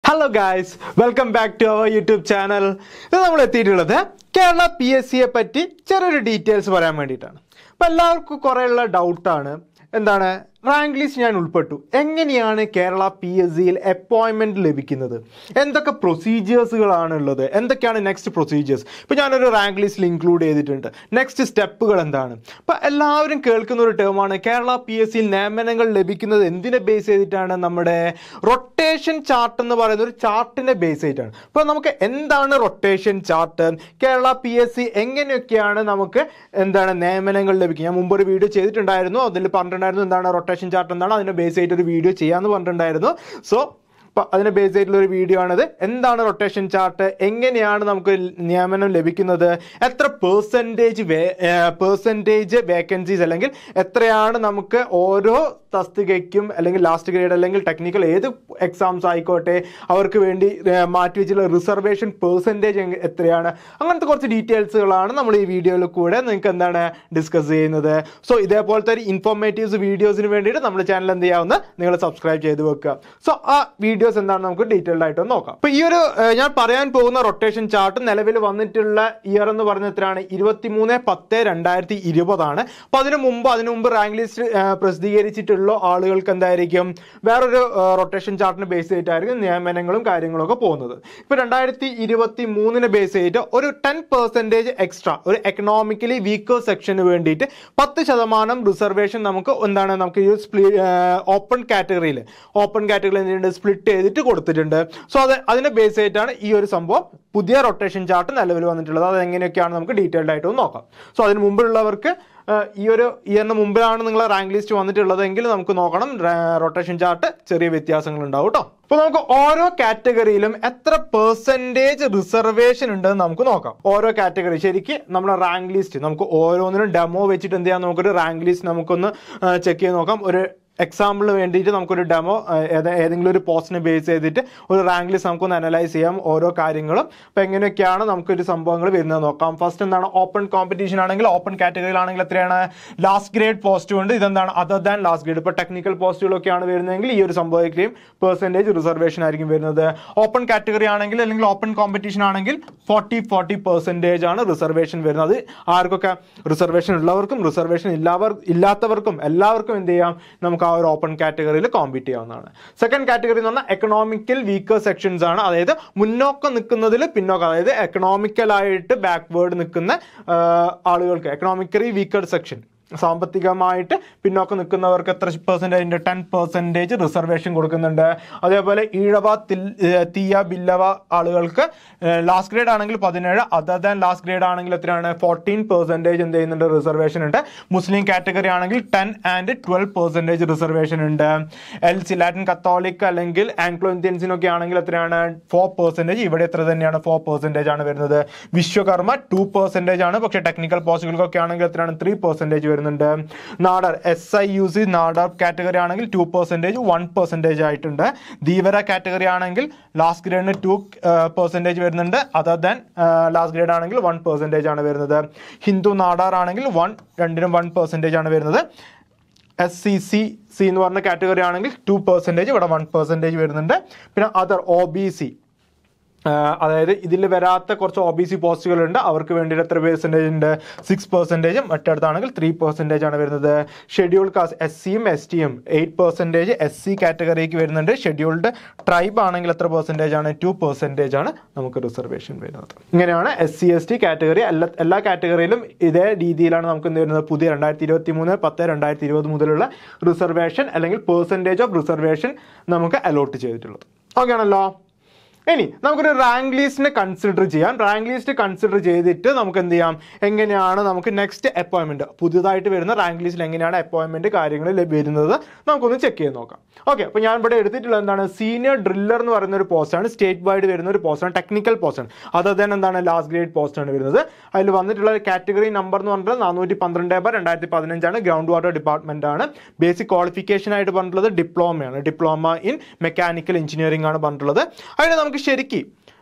hello guys welcome back to our YouTube channel ഇത് നമ്മൾ എത്തിയിട്ടുള്ളത് കേരള പി എസ് സിയെ പറ്റി ചെറിയൊരു ഡീറ്റെയിൽസ് പറയാൻ വേണ്ടിയിട്ടാണ് അപ്പം എല്ലാവർക്കും കുറേയുള്ള ഡൗട്ടാണ് എന്താണ് റാങ്ക് ലിസ്റ്റ് ഞാൻ ഉൾപ്പെട്ടു എങ്ങനെയാണ് കേരള പി എസ് സിയിൽ അപ്പോയിൻമെൻറ്റ് ലഭിക്കുന്നത് എന്തൊക്കെ പ്രൊസീജിയേഴ്സുകളാണ് ഉള്ളത് എന്തൊക്കെയാണ് നെക്സ്റ്റ് പ്രൊസീജിയേഴ്സ് ഇപ്പോൾ ഞാനൊരു റാങ്ക് ലിസ്റ്റിൽ ഇൻക്ലൂഡ് ചെയ്തിട്ടുണ്ട് നെക്സ്റ്റ് സ്റ്റെപ്പുകൾ എന്താണ് അപ്പോൾ എല്ലാവരും കേൾക്കുന്ന ഒരു ടേമാണ് കേരള പി എസ് സിയിൽ നിയമനങ്ങൾ ലഭിക്കുന്നത് എന്തിനെ ബേസ് ചെയ്തിട്ടാണ് നമ്മുടെ റൊട്ടേഷൻ ചാർട്ട് എന്ന് പറയുന്ന ഒരു ചാർട്ടിനെ ബേസ് ചെയ്തിട്ടാണ് അപ്പോൾ നമുക്ക് എന്താണ് rotation chart Kerala P S C എങ്ങനെയൊക്കെയാണ് നമുക്ക് എന്താണ് നിയമനങ്ങൾ ലഭിക്കുക ഞാൻ മുമ്പ് ഒരു വീഡിയോ ചെയ്തിട്ടുണ്ടായിരുന്നു അതിൽ പറഞ്ഞിട്ടുണ്ടായിരുന്നു എന്താണ് റൊട്ടേഷൻ ചാർട്ട് എന്താണ് അതിനെ ബേസ് ചെയ്തിട്ട് ഒരു വീഡിയോ ചെയ്യാമെന്ന് പറഞ്ഞിട്ടുണ്ടായിരുന്നു സോ അപ്പോൾ അതിനെ ബേസ് ചെയ്തിട്ടുള്ള ഒരു വീഡിയോ ആണിത് എന്താണ് റൊട്ടേഷൻ ചാർട്ട് എങ്ങനെയാണ് നമുക്ക് നിയമനം ലഭിക്കുന്നത് എത്ര പേഴ്സൻറ്റേജ് വേ പേഴ്സൻറ്റേജ് വേക്കൻസീസ് അല്ലെങ്കിൽ എത്രയാണ് നമുക്ക് ഓരോ തസ്തികയ്ക്കും അല്ലെങ്കിൽ ലാസ്റ്റ് ഗ്രേഡ് അല്ലെങ്കിൽ ടെക്നിക്കൽ ഏത് എക്സാംസ് ആയിക്കോട്ടെ അവർക്ക് വേണ്ടി ഏർ, മാറ്റി വെച്ചുള്ള റിസർവേഷൻ പേഴ്സൻറ്റേജ് എത്രയാണ് അങ്ങനത്തെ കുറച്ച് ഡീറ്റെയിൽസുകളാണ് നമ്മൾ ഈ വീഡിയോയിൽ കൂടെ നിങ്ങൾക്ക് എന്താണ് ഡിസ്കസ് ചെയ്യുന്നത് സോ ഇതേപോലത്തെ ഒരു ഇൻഫോർമേറ്റീവ്സ് വീഡിയോസിന് വേണ്ടിയിട്ട് നമ്മുടെ ചാനൽ എന്ത് ചെയ്യാവുന്ന നിങ്ങൾ സബ്സ്ക്രൈബ് ചെയ്ത് വെക്കുക സോ ആ വീഡിയോസ് എന്താണ് നമുക്ക് ഡീറ്റെയിൽഡ് ആയിട്ട് ഒന്ന് നോക്കാം അപ്പോൾ ഈ ഒരു ഏർ, ഞാൻ പറയാൻ പോകുന്ന റൊട്ടേഷൻ ചാർട്ട് നിലവിൽ വന്നിട്ടുള്ള ഇയർ എന്ന് പറഞ്ഞ എത്രയാണ് ഇരുപത്തി മൂന്ന് പത്ത് രണ്ടായിരത്തി ഇരുപതാണ് അപ്പോൾ അതിന് മുമ്പ് അതിന് മുമ്പ് റാങ്ക് ലിസ്റ്റ് പ്രസിദ്ധീകരിച്ചിട്ടുള്ള ആളുകൾക്ക് എന്തായിരിക്കും വേറൊരു റൊട്ടേഷൻ ചാർട്ടിന് ബേസ് ചെയ്തിട്ടായിരിക്കും നിയമനങ്ങളും കാര്യങ്ങളും ഒക്കെ പോകുന്നത് ഇപ്പോൾ രണ്ടായിരത്തി ഇരുപത്തി മൂന്നിന് ബേസ് ചെയ്തിട്ട് ഒരു ടെൻ പെർസെൻറ്റേജ് എക്സ്ട്രാ ഒരു എക്കണോമിക്കലി വീക്കർ സെക്ഷന് വേണ്ടിയിട്ട് പത്ത് ശതമാനം റിസർവേഷൻ നമുക്ക് എന്താണ് നമുക്ക് ഈ സ്പ്ലി ഓപ്പൺ കാറ്റഗറിയിൽ ഓപ്പൺ കാറ്റഗറിയിൽ എന്തുണ്ട് സ്പ്ലിറ്റ് ചെയ്തിട്ട് കൊടുത്തിട്ടുണ്ട് സോ അത് അതിനെ ബേസ് ചെയ്തിട്ടാണ് ഈ ഒരു സംഭവം പുതിയ റൊട്ടേഷൻ ചാർട്ട് നിലവിൽ വന്നിട്ടുള്ളത് അത് എങ്ങനെയൊക്കെയാണ് നമുക്ക് ഡീറ്റെയിൽഡ് ആയിട്ട് ഒന്ന് നോക്കാം സോ അതിന് മുമ്പുള്ളവർക്ക് ഏഹ്, ഈ ഒരു ഇയറിന് മുമ്പിലാണ് നിങ്ങളെ റാങ്ക് ലിസ്റ്റ് വന്നിട്ടുള്ളതെങ്കിൽ നമുക്ക് നോക്കണം റൊട്ടേഷൻ ചാർട്ട് ചെറിയ വ്യത്യാസങ്ങൾ ഉണ്ടാവും കേട്ടോ അപ്പോൾ നമുക്ക് ഓരോ കാറ്റഗറിയിലും എത്ര പെർസെൻറ്റേജ് റിസർവേഷൻ ഉണ്ടെന്ന് നമുക്ക് നോക്കാം ഓരോ കാറ്റഗറി ശരിക്ക് നമ്മുടെ റാങ്ക് ലിസ്റ്റ് നമുക്ക് ഓരോന്നിനും ഡെമോ വെച്ചിട്ട് എന്ത് ചെയ്യാം നമുക്കൊരു റാങ്ക് ലിസ്റ്റ് നമുക്കൊന്ന് ചെക്ക് ചെയ്ത് നോക്കാം ഒരു എക്സാമ്പിളിന് വേണ്ടിയിട്ട് നമുക്കൊരു ഡെമോ ഏതെങ്കിലും ഒരു പോസ്റ്റിനെ ബേസ് ചെയ്തിട്ട് ഒരു റാങ്ക് ലിസ്റ്റ് നമുക്കൊന്ന് അനലൈസ് ചെയ്യാം ഓരോ കാര്യങ്ങളും അപ്പോൾ എങ്ങനെയൊക്കെയാണ് നമുക്കൊരു സംഭവങ്ങൾ വരുന്നത് നോക്കാം ഫസ്റ്റ് എന്താണ് ഓപ്പൺ കോമ്പറ്റീഷൻ ആണെങ്കിൽ ഓപ്പൺ കാറ്റഗറിയിലാണെങ്കിൽ എത്രയാണ് ലാസ്റ്റ് ഗ്രേഡ് പോസ്റ്റ് ഉണ്ട് ഇതെന്താണ് അതർ ദാൻ ലാസ്റ്റ് ഗ്രേഡ് ഇപ്പോൾ ടെക്നിക്കൽ പോസ്റ്റുകളൊക്കെയാണ് വരുന്നതെങ്കിൽ ഈ ഒരു സംഭവത്തിലെയും പെർസെൻറ്റേജ് റിസർവേഷൻ ആയിരിക്കും വരുന്നത് ഓപ്പൺ കാറ്റഗറി ആണെങ്കിൽ അല്ലെങ്കിൽ ഓപ്പൺ കോമ്പറ്റീഷൻ ആണെങ്കിൽ ഫോർട്ടി ഫോർട്ടി പെർസെൻറ്റേജ് ആണ് റിസർവേഷൻ വരുന്നത് ആർക്കൊക്കെ റിസർവേഷൻ ഉള്ളവർക്കും റിസർവേഷൻ ഇല്ലാവർ ഇല്ലാത്തവർക്കും എല്ലാവർക്കും എന്ത് ചെയ്യാം നമുക്ക് ആ ഒരു ഓപ്പൺ കാറ്റഗറിയിൽ കോമ്പീറ്റ് ചെയ്യാവുന്നതാണ് സെക്കൻഡ് കാറ്റഗറി എന്ന് പറഞ്ഞാൽ എക്കണോമിക്കൽ വീക്കർ സെക്ഷൻസ് ആണ് അതായത് മുന്നോക്കം നിൽക്കുന്നതിൽ പിന്നോക്കം അതായത് എക്കണോമിക്കലായിട്ട് ബാക്ക്വേർഡ് നിൽക്കുന്ന ആ, ആളുകൾക്ക് എക്കണോമിക്കലി വീക്കർ സെക്ഷൻ സാമ്പത്തികമായിട്ട് പിന്നോക്കം നിൽക്കുന്നവർക്ക് എത്ര പെർസെൻറ്റേജിൻ്റെ ടെൻ പെർസെൻറ്റേജ് റിസർവേഷൻ കൊടുക്കുന്നുണ്ട് അതേപോലെ ഈഴവ തിൽ- ഏർ തീയ ബില്ലവ ആളുകൾക്ക് ലാസ്റ്റ് ഗ്രേഡ് ആണെങ്കിൽ പതിനേഴ് അതർ ദാൻ ലാസ്റ്റ് ഗ്രേഡ് ആണെങ്കിൽ എത്രയാണ് ഫോർട്ടീൻ പെർസെൻറ്റേജ് എന്ത് ചെയ്യുന്നുണ്ട് റിസർവേഷൻ ഉണ്ട് മുസ്ലിം കാറ്റഗറി ആണെങ്കിൽ ten and twelve percentage reservation ഉണ്ട് എൽ സി ലാറ്റിൻ കത്തോളിക് അല്ലെങ്കിൽ ആംഗ്ലോ ഇന്ത്യൻസിനൊക്കെ ആണെങ്കിൽ എത്രയാണ് ഫോർ പെർസെൻറ്റേജ് ഇവിടെ എത്ര തന്നെയാണ് ഫോർ പെർസെൻറ്റേജ് ആണ് വരുന്നത് വിശ്വകർമ്മ ടു പെർസെൻറ്റേജ് ആണ് പക്ഷേ ടെക്നിക്കൽ പോസ്റ്റുകൾക്കൊക്കെ ആണെങ്കിൽ എത്രയാണ് ത്രീ പെർസെൻറ്റേജ് വരുന്നുണ്ട് Nadar S I U C Nadar category ആണെങ്കിൽ ടു പെർസെൻറ്റേജ് വൺ പെർസെൻറ്റേജ് ആയിട്ടുണ്ട് ധീവര കാറ്റഗറി ആണെങ്കിൽ ലാസ്റ്റ് ഗ്രേഡിന് ടു പെർസെൻറ്റേജ് വരുന്നുണ്ട് അതർ ദാൻ ലാസ്റ്റ് ഗ്രേഡ് ആണെങ്കിൽ വൺ പെർസെൻറ്റേജ് ആണ് വരുന്നത് ഹിന്ദു നാടാർ ആണെങ്കിൽ വൺ രണ്ടിനും വൺ പെർസെൻറ്റേജ് ആണ് വരുന്നത് എസ് സി സി സി എന്ന് പറഞ്ഞ കാറ്റഗറി ആണെങ്കിൽ ടു പെർസെൻറ്റേജ് ഇവിടെ വൺ പെർസെൻറ്റേജ് വരുന്നുണ്ട് പിന്നെ അതർ ഒ ബി സി അതായത് ഇതിൽ വരാത്ത കുറച്ച് ഒ ബി സി പോസ്റ്റുകളുണ്ട് അവർക്ക് വേണ്ടിയിട്ട് എത്ര പെർസെൻറ്റേജ് ഉണ്ട് സിക്സ് പെർസെൻറ്റേജും മറ്റടുത്താണെങ്കിൽ ത്രീ പെർസെൻറ്റേജ് ആണ് വരുന്നത് ഷെഡ്യൂൾഡ് കാസ്റ്റ് എസ് സിയും എസ് ടിയും എയ്റ്റ് പെർസെൻറ്റേജ് എസ് സി കാറ്റഗറിക്ക് വരുന്നുണ്ട് ഷെഡ്യൂൾഡ് ട്രൈബ് ആണെങ്കിൽ എത്ര പെർസെൻറ്റേജ് ആണ് ടു പെർസെൻറ്റേജ് ആണ് നമുക്ക് റിസർവേഷൻ വരുന്നത് ഇങ്ങനെയാണ് S C S T category എല്ലാ എല്ലാ കാറ്റഗറിയിലും ഇതേ രീതിയിലാണ് നമുക്ക് എന്ത് വരുന്നത് പുതിയ രണ്ടായിരത്തി ഇരുപത്തി മൂന്ന് പത്ത് രണ്ടായിരത്തി ഇരുപത് മുതലുള്ള റിസർവേഷൻ അല്ലെങ്കിൽ പെർസെൻറ്റേജ് ഓഫ് റിസർവേഷൻ നമുക്ക് അലോട്ട് ചെയ്തിട്ടുള്ളത് ഓക്കെ ആണല്ലോ ഇനി നമുക്കൊരു റാങ്ക് ലിസ്റ്റിനെ കൺസിഡർ ചെയ്യാം റാങ്ക് ലിസ്റ്റ് കൺസിഡർ ചെയ്തിട്ട് നമുക്ക് എന്ത് ചെയ്യാം എങ്ങനെയാണ് നമുക്ക് നെക്സ്റ്റ് അപ്പോയിൻമെന്റ് പുതുതായിട്ട് വരുന്ന റാങ്ക് ലിസ്റ്റിൽ എങ്ങനെയാണ് അപ്പോയിൻമെന്റ് കാര്യങ്ങൾ വരുന്നത് നമുക്കൊന്ന് ചെക്ക് ചെയ്ത് നോക്കാം ഓക്കെ അപ്പോൾ ഞാൻ ഇവിടെ എടുത്തിട്ടുള്ളത് എന്താണ് സീനിയർ ഡ്രില്ലർ എന്ന് പറയുന്ന ഒരു പോസ്റ്റാണ് സ്റ്റേറ്റ് വൈഡ് വരുന്ന ഒരു പോസ്റ്റാണ് ടെക്നിക്കൽ പോസ്റ്റാണ് അത് തന്നെ എന്താണ് ലാസ്റ്റ് ഗ്രേഡ് പോസ്റ്റാണ് വരുന്നത് അതിൽ വന്നിട്ടുള്ള കാറ്റഗറി നമ്പർ എന്ന് പറഞ്ഞാൽ നാനൂറ്റി പന്ത്രണ്ട് ബാർ രണ്ടായിരത്തി പതിനഞ്ചാണ് ഗ്രൗണ്ട് വാട്ടർ ഡിപ്പാർട്ട്മെന്റ് ആണ് ബേസിക് ക്വാളിഫിക്കേഷൻ ആയിട്ട് പറഞ്ഞിട്ടുള്ളത് ഡിപ്ലോമയാണ് ഡിപ്ലോമ ഇൻ മെക്കാനിക്കൽ എഞ്ചിനീയറിംഗ് ആണ് പറഞ്ഞിട്ടുള്ളത് അതിന് നമുക്ക് ശരിക്കും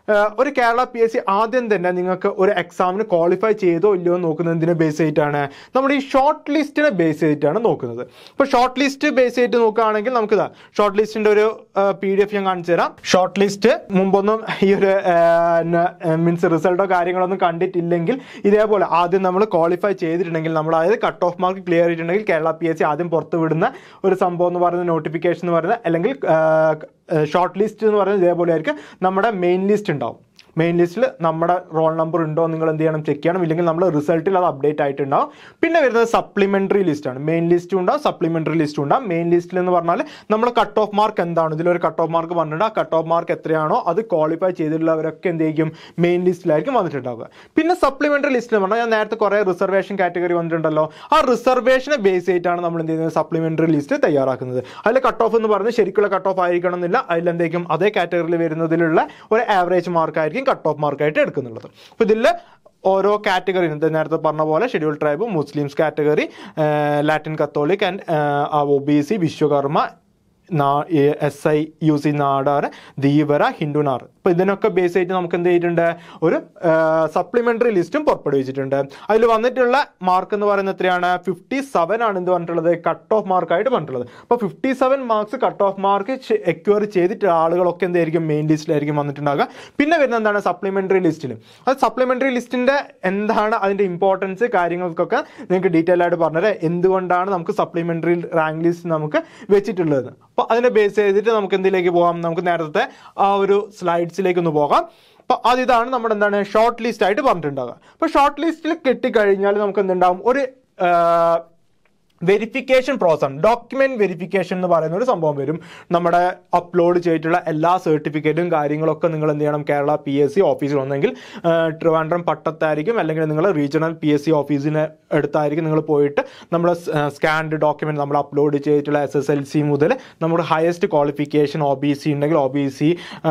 ഏഹ് ഒരു കേരള പി എസ് സി ആദ്യം തന്നെ നിങ്ങൾക്ക് ഒരു എക്സാമിന് ക്വാളിഫൈ ചെയ്തോ ഇല്ലയോ എന്ന് നോക്കുന്നത് എന്തിനെ ബേസ് ചെയ്തിട്ടാണ് നമ്മുടെ ഈ ഷോർട്ട് ലിസ്റ്റിനെ ബേസ് ചെയ്തിട്ടാണ് നോക്കുന്നത് ഇപ്പോൾ ഷോർട്ട് ലിസ്റ്റ് ബേസ് ചെയ്തിട്ട് നോക്കുകയാണെങ്കിൽ നമുക്ക് ഇതാ ഷോർട്ട് ലിസ്റ്റിൻ്റെ ഒരു പി ഡി എഫ് ഞാൻ കാണിച്ചു തരാം ഷോർട്ട് ലിസ്റ്റ് മുമ്പൊന്നും ഈ ഒരു മീൻസ് റിസൾട്ടോ കാര്യങ്ങളൊന്നും കണ്ടിട്ടില്ലെങ്കിൽ ഇതേപോലെ ആദ്യം നമ്മൾ ക്വാളിഫൈ ചെയ്തിട്ടുണ്ടെങ്കിൽ നമ്മൾ അതായത് കട്ട് ഓഫ് മാർക്ക് ക്ലിയർ ചെയ്തിട്ടുണ്ടെങ്കിൽ കേരള പി എസ് സി ആദ്യം പുറത്ത് വിടുന്ന ഒരു സംഭവം എന്ന് പറയുന്ന നോട്ടിഫിക്കേഷൻ എന്ന് പറയുന്നത് അല്ലെങ്കിൽ ഷോർട്ട് ലിസ്റ്റ് എന്ന് പറയുന്നത് ഇതേപോലെ ആയിരിക്കും നമ്മുടെ മെയിൻ ലിസ്റ്റ് ഉണ്ടാവും മെയിൻ ലിസ്റ്റിൽ നമ്മുടെ റോൾ നമ്പർ ഉണ്ടോ നിങ്ങൾ എന്ത് ചെയ്യണം ചെക്ക് ചെയ്യണം ഇല്ലെങ്കിൽ നമ്മൾ റിസൾട്ടിൽ അത് അപ്ഡേറ്റ് ആയിട്ടുണ്ടാവും പിന്നെ വരുന്നത് സപ്ലിമെൻ്ററി ലിസ്റ്റാണ് മെയിൻ ലിസ്റ്റും ഉണ്ടാവും സപ്ലിമെൻ്ററി ലിസ്റ്റും ഉണ്ടാവും മെയിൻ ലിസ്റ്റിൽ എന്ന് പറഞ്ഞാൽ നമ്മൾ കട്ട് ഓഫ് മാർക്ക് എന്താണ് ഇതിലൊരു കട്ട് ഓഫ് മാർക്ക് പറഞ്ഞിട്ടുണ്ട് ആ കട്ട് ഓഫ് മാർക്ക് എത്രയാണോ അത് ക്വാളിഫൈ ചെയ്തിട്ടുള്ളവരൊക്കെ എന്ത് ചെയ്യും മെയിൻ ലിസ്റ്റിലായിരിക്കും വന്നിട്ടുണ്ടാവുക പിന്നെ സപ്ലിമെൻ്ററി ലിസ്റ്റിൽ പറഞ്ഞാൽ ഞാൻ നേരത്തെ കുറേ റിസർവേഷൻ കാറ്റഗറി വന്നിട്ടുണ്ടല്ലോ ആ റിസർവേഷനെ ബേസ് ചെയ്തിട്ടാണ് നമ്മൾ എന്ത് ചെയ്യുന്നത് സപ്ലിമെൻ്ററി ലിസ്റ്റ് തയ്യാറാക്കുന്നത് അതിൽ കട്ട് ഓഫ് എന്ന് പറയുന്നത് ശരിക്കുള്ള കട്ട് ഓഫ് ആയിരിക്കണം എന്നില്ല അതിലെന്തെങ്കിലും അതേ കാറ്റഗറിയിൽ വരുന്നതിലുള്ള ഒരു ആവറേജ് മാർക്കായിരിക്കും കട്ട് ഓഫ് മാർക്കായിട്ട് എടുക്കുന്നുള്ളത് അപ്പോൾ ഇതിൽ ഓരോ കാറ്റഗറി നേരത്തെ പറഞ്ഞ പോലെ schedule tribe Muslims category Latin Catholic and O B C Vishwakarma S I U C Nadar Dheevara Hindu Nadar അപ്പോൾ ഇതിനൊക്കെ ബേസ് ചെയ്തിട്ട് നമുക്ക് എന്ത് ചെയ്തിട്ടുണ്ട് ഒരു സപ്ലിമെൻ്ററി ലിസ്റ്റും പുറപ്പെടുവിച്ചിട്ടുണ്ട് അതിൽ വന്നിട്ടുള്ള മാർക്ക് എന്ന് പറയുന്നത് എത്രയാണ് ഫിഫ്റ്റി സെവൻ ആണ് എന്ത് പറഞ്ഞിട്ടുള്ളത് കട്ട് ഓഫ് മാർക്കായിട്ട് പറഞ്ഞിട്ടുള്ളത് അപ്പോൾ fifty seven marks cut off mark acquire ചെയ്തിട്ട് ആളുകളൊക്കെ എന്തായിരിക്കും മെയിൻ ലിസ്റ്റിലായിരിക്കും വന്നിട്ടുണ്ടാകുക പിന്നെ വരുന്നത് എന്താണ് സപ്ലിമെൻ്ററി ലിസ്റ്റിൽ അത് സപ്ലിമെൻ്ററി ലിസ്റ്റിൻ്റെ എന്താണ് അതിൻ്റെ ഇമ്പോർട്ടൻസ് കാര്യങ്ങൾക്കൊക്കെ നിങ്ങൾക്ക് ഡീറ്റെയിൽ ആയിട്ട് പറഞ്ഞുതരാം എന്തുകൊണ്ടാണ് നമുക്ക് സപ്ലിമെൻ്ററി റാങ്ക് ലിസ്റ്റ് നമുക്ക് വെച്ചിട്ടുള്ളത് അപ്പോൾ അതിനെ ബേസ് ചെയ്തിട്ട് നമുക്ക് എന്തിലേക്ക് പോകാം നമുക്ക് നേരത്തെ ആ ഒരു സ്ലൈഡ്സിലേക്ക് ഒന്ന് പോകാം അപ്പോൾ അത് ഇതാണ് നമ്മുടെ എന്താണ് ഷോർട്ട് ലിസ്റ്റ് ആയിട്ട് പറഞ്ഞിട്ടുണ്ടാകുക അപ്പോൾ ഷോർട്ട് ലിസ്റ്റിൽ കിട്ടിക്കഴിഞ്ഞാൽ നമുക്ക് എന്തുണ്ടാവും ഒരു വെരിഫിക്കേഷൻ പ്രോസസ് ഡോക്യുമെന്റ് വെരിഫിക്കേഷൻ എന്ന് പറയുന്ന ഒരു സംഭവം വരും നമ്മുടെ അപ്ലോഡ് ചെയ്തിട്ടുള്ള എല്ലാ സർട്ടിഫിക്കറ്റും കാര്യങ്ങളൊക്കെ നിങ്ങൾ എന്ത് ചെയ്യണം കേരള പി എസ് സി ഓഫീസിൽ വന്നെങ്കിൽ ട്രിവാൻഡ്രം പട്ടത്തായിരിക്കും അല്ലെങ്കിൽ നിങ്ങൾ റീജിയണൽ പി എസ് സി ഓഫീസിന് അടുത്തായിരിക്കും നിങ്ങൾ പോയിട്ട് നമ്മൾ സ്കാൻഡ് ഡോക്യുമെന്റ് നമ്മൾ അപ്ലോഡ് ചെയ്തിട്ടുള്ള എസ് എസ് എൽ സി മുതൽ നമ്മുടെ highest qualification O B C ഉണ്ടെങ്കിൽ ഒ ബി സി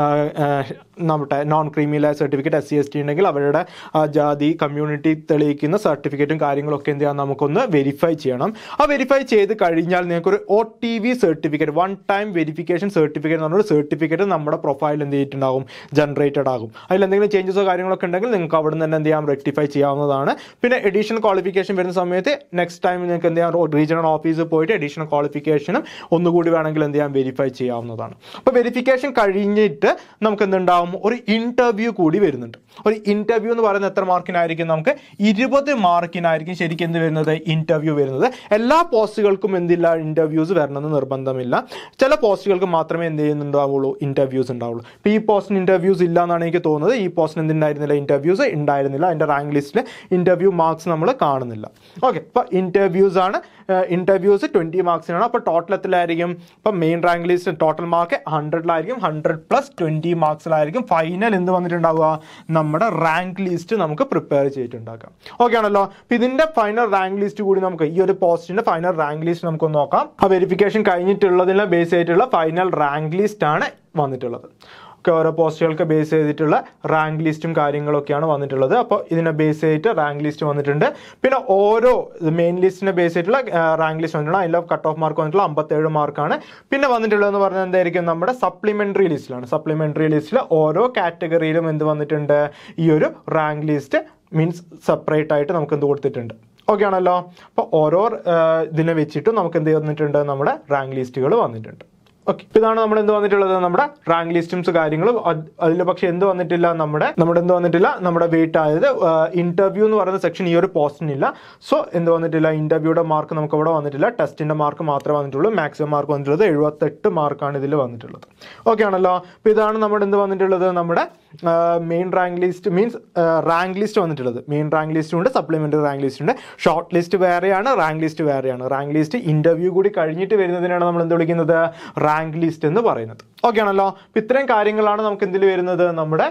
നമ്മുടെ നോൺ ക്രീമിയിലെ certificate S C S T ഉണ്ടെങ്കിൽ അവരുടെ ആ ജാതി കമ്മ്യൂണിറ്റി തെളിയിക്കുന്ന സർട്ടിഫിക്കറ്റും കാര്യങ്ങളൊക്കെ എന്ത് ചെയ്യാം നമുക്കൊന്ന് വെരിഫൈ ചെയ്യണം ആ വെരിഫൈ ചെയ്ത് കഴിഞ്ഞാൽ നിങ്ങൾക്ക് ഒരു O T V certificate one time verification certificate എന്ന് പറഞ്ഞൊരു സർട്ടിഫിക്കറ്റ് നമ്മുടെ പ്രൊഫൈൽ എന്ത് ചെയ്തിട്ടുണ്ടാകും ജനറേറ്റഡ് ആകും അതിൽ എന്തെങ്കിലും ചേഞ്ചസോ കാര്യങ്ങളൊക്കെ ഉണ്ടെങ്കിൽ നിങ്ങൾക്ക് അവിടെ നിന്ന് തന്നെ എന്ത് ചെയ്യാം റെക്ടിഫൈ ചെയ്യാവുന്നതാണ് പിന്നെ എഡീഷണൽ ക്വാളിഫിക്കേഷൻ വരുന്ന സമയത്ത് നെക്സ്റ്റ് ടൈം നിങ്ങൾക്ക് എന്ത് ചെയ്യാം റീജിയണൽ ഓഫീസിൽ പോയിട്ട് എഡീഷണൽ ക്വാളിഫിക്കേഷനും ഒന്നുകൂടി വേണമെങ്കിൽ എന്ത് ചെയ്യാം വെരിഫൈ ചെയ്യാവുന്നതാണ് അപ്പോൾ വെരിഫിക്കേഷൻ കഴിഞ്ഞിട്ട് നമുക്ക് എന്തുണ്ടാവും ഒരു ഇന്റർവ്യൂ കൂടി വരുന്നുണ്ട് ഒരു ഇന്റർവ്യൂ എന്ന് പറയുന്നത് എത്ര മാർക്കിനായിരിക്കും നമുക്ക് ഇരുപത് മാർക്കിനായിരിക്കും ശരിക്കും എന്ത് വരുന്നത് ഇന്റർവ്യൂ വരുന്നത് എല്ലാ പോസ്റ്റുകൾക്കും എന്തില്ല ഇന്റർവ്യൂസ് വരണമെന്ന് നിർബന്ധമില്ല ചില പോസ്റ്റുകൾക്ക് മാത്രമേ എന്ത് ചെയ്യുന്നുണ്ടാവുള്ളൂ ഇന്റർവ്യൂസ് ഉണ്ടാവുള്ളൂ ഇപ്പോൾ ഈ പോസ്റ്റിന് ഇന്റർവ്യൂസ് ഇല്ല എന്നാണ് എനിക്ക് തോന്നുന്നത് ഈ പോസ്റ്റിന് എന്തുണ്ടായിരുന്നില്ല ഇന്റർവ്യൂസ് ഉണ്ടായിരുന്നില്ല അതിൻ്റെ റാങ്ക് ലിസ്റ്റിൽ ഇന്റർവ്യൂ മാർക്സ് നമ്മൾ കാണുന്നില്ല ഓക്കെ അപ്പോൾ ഇന്റർവ്യൂസ് ആണ് ഇന്റർവ്യൂസ് ട്വൻറ്റി മാർക്സിനാണ് അപ്പോൾ ടോട്ടൽ എത്രയിലായിരിക്കും ഇപ്പം main rank list total mark ഹൺഡ്രഡിലായിരിക്കും ഹൺഡ്രഡ് പ്ലസ് ട്വൻറ്റി മാർക്സിലായിരിക്കും ഫൈനൽ എന്ത് വന്നിട്ടുണ്ടാവുക നമ്മുടെ റാങ്ക് ലിസ്റ്റ് നമുക്ക് പ്രിപ്പയർ ചെയ്തിട്ടുണ്ടാക്കാം ഓക്കെ ആണല്ലോ അപ്പോൾ ഇതിൻ്റെ ഫൈനൽ റാങ്ക് ലിസ്റ്റ് കൂടി നമുക്ക് ഈ ഒരു പോസ്റ്റിൻ്റെ ഫൈനൽ റാങ്ക് ലിസ്റ്റ് നമുക്ക് നോക്കാം ആ വെരിഫിക്കേഷൻ കഴിഞ്ഞിട്ടുള്ളതിനെ ബേസ് ചെയ്തിട്ടുള്ള ഫൈനൽ റാങ്ക് ലിസ്റ്റ് ആണ് വന്നിട്ടുള്ളത് ഒക്കെ ഓരോ പോസ്റ്റുകൾക്ക് ബേസ് ചെയ്തിട്ടുള്ള റാങ്ക് ലിസ്റ്റും കാര്യങ്ങളൊക്കെയാണ് വന്നിട്ടുള്ളത് അപ്പോൾ ഇതിനെ ബേസ് ചെയ്തിട്ട് റാങ്ക് ലിസ്റ്റ് വന്നിട്ടുണ്ട് പിന്നെ ഓരോ മെയിൻ ലിസ്റ്റിനെ ബേസ് ചെയ്തിട്ടുള്ള റാങ്ക് ലിസ്റ്റ് വന്നിട്ടുള്ള അതിൽ കട്ട് ഓഫ് മാർക്ക് വന്നിട്ടുള്ള അമ്പത്തേഴ് മാർക്കാണ് പിന്നെ വന്നിട്ടുള്ളതെന്ന് പറഞ്ഞാൽ എന്തായിരിക്കും നമ്മുടെ സപ്ലിമെൻ്ററി ലിസ്റ്റിലാണ് സപ്ലിമെൻ്ററി ലിസ്റ്റിൽ ഓരോ കാറ്റഗറിയിലും എന്ത് വന്നിട്ടുണ്ട് ഈ ഒരു റാങ്ക് ലിസ്റ്റ് മീൻസ് സെപ്പറേറ്റ് ആയിട്ട് നമുക്ക് എന്ത് കൊടുത്തിട്ടുണ്ട് ഓക്കെ ആണല്ലോ അപ്പോൾ ഓരോ ഇതിനെ വെച്ചിട്ട് നമുക്ക് എന്ത് വന്നിട്ടുണ്ട് നമ്മുടെ റാങ്ക് ലിസ്റ്റുകൾ വന്നിട്ടുണ്ട് ഓക്കെ ഇതാണ് നമ്മൾ എന്ത് വന്നിട്ടുള്ളത് നമ്മുടെ റാങ്ക് ലിസ്റ്റുംസ് കാര്യങ്ങളും അതിൽ പക്ഷെ എന്ത് വന്നിട്ടില്ല നമ്മുടെ നമ്മുടെ എന്ത് വന്നിട്ടില്ല നമ്മുടെ വെയിറ്റ് ആയത് ഇന്റർവ്യൂ എന്ന് പറയുന്ന സെക്ഷൻ ഈ ഒരു പോസ്റ്റിനില്ല സോ എന്ത് വന്നിട്ടില്ല ഇന്റർവ്യൂയുടെ മാർക്ക് നമുക്ക് ഇവിടെ വന്നിട്ടില്ല ടെസ്റ്റിന്റെ മാർക്ക് മാത്രമേ വന്നിട്ടുള്ളൂ മാക്സിമം മാർക്ക് വന്നിട്ടുള്ളത് എഴുപത്തെട്ട് മാർക്കാണ് ഇതിൽ വന്നിട്ടുള്ളത് ഓക്കെ ആണല്ലോ അപ്പോൾ ഇതാണ് നമ്മുടെ എന്ത് വന്നിട്ടുള്ളത് നമ്മുടെ main rank list means rank list വന്നിട്ടുള്ളത് മെയിൻ റാങ്ക് ലിസ്റ്റ് ഉണ്ട് സപ്ലിമെന്ററി റാങ്ക് ലിസ്റ്റ് ഉണ്ട് ഷോർട്ട് ലിസ്റ്റ് വേറെയാണ് റാങ്ക് ലിസ്റ്റ് വേറെയാണ് റാങ്ക് ലിസ്റ്റ് ഇന്റർവ്യൂ കൂടി കഴിഞ്ഞിട്ട് വരുന്നതിനാണ് നമ്മൾ എന്ത് വിളിക്കുന്നത് റാങ്ക് ലിസ്റ്റ് എന്ന് പറയുന്നത് ഓക്കെ ആണല്ലോ അപ്പോൾ ഇത്രയും കാര്യങ്ങളാണ് നമുക്ക് എന്തിൽ വരുന്നത് നമ്മുടെ